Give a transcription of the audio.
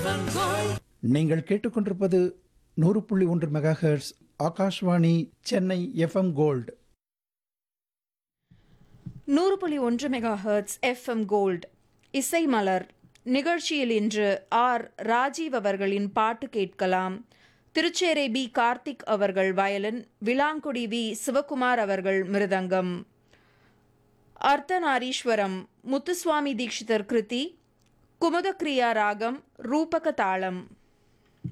நீங்கள் கேட்டுக்கொண்டிருப்பது நூறு புள்ளி ஒன்று megahertz Akashvani Chennai FM gold நூறு புள்ளி ஒன்று மெகா ஹெர்ட்ஸ் எஃப்எம் கோல்ட் இசை மலர் நிகழ்ச்சியில் இன்று ஆர் ராஜீவ் அவர்களின் பாட்டு கேட்கலாம் திருச்சேரை பி கார்த்திக் அவர்கள் வயலின் விளாங்குடி வி சிவகுமார் அவர்கள் மிருதங்கம் அர்த்தநாரீஸ்வரம் முத்துசுவாமி தீட்சிதர் கிருதி குமுதக்ரியா ராகம் ரூபக தாளம்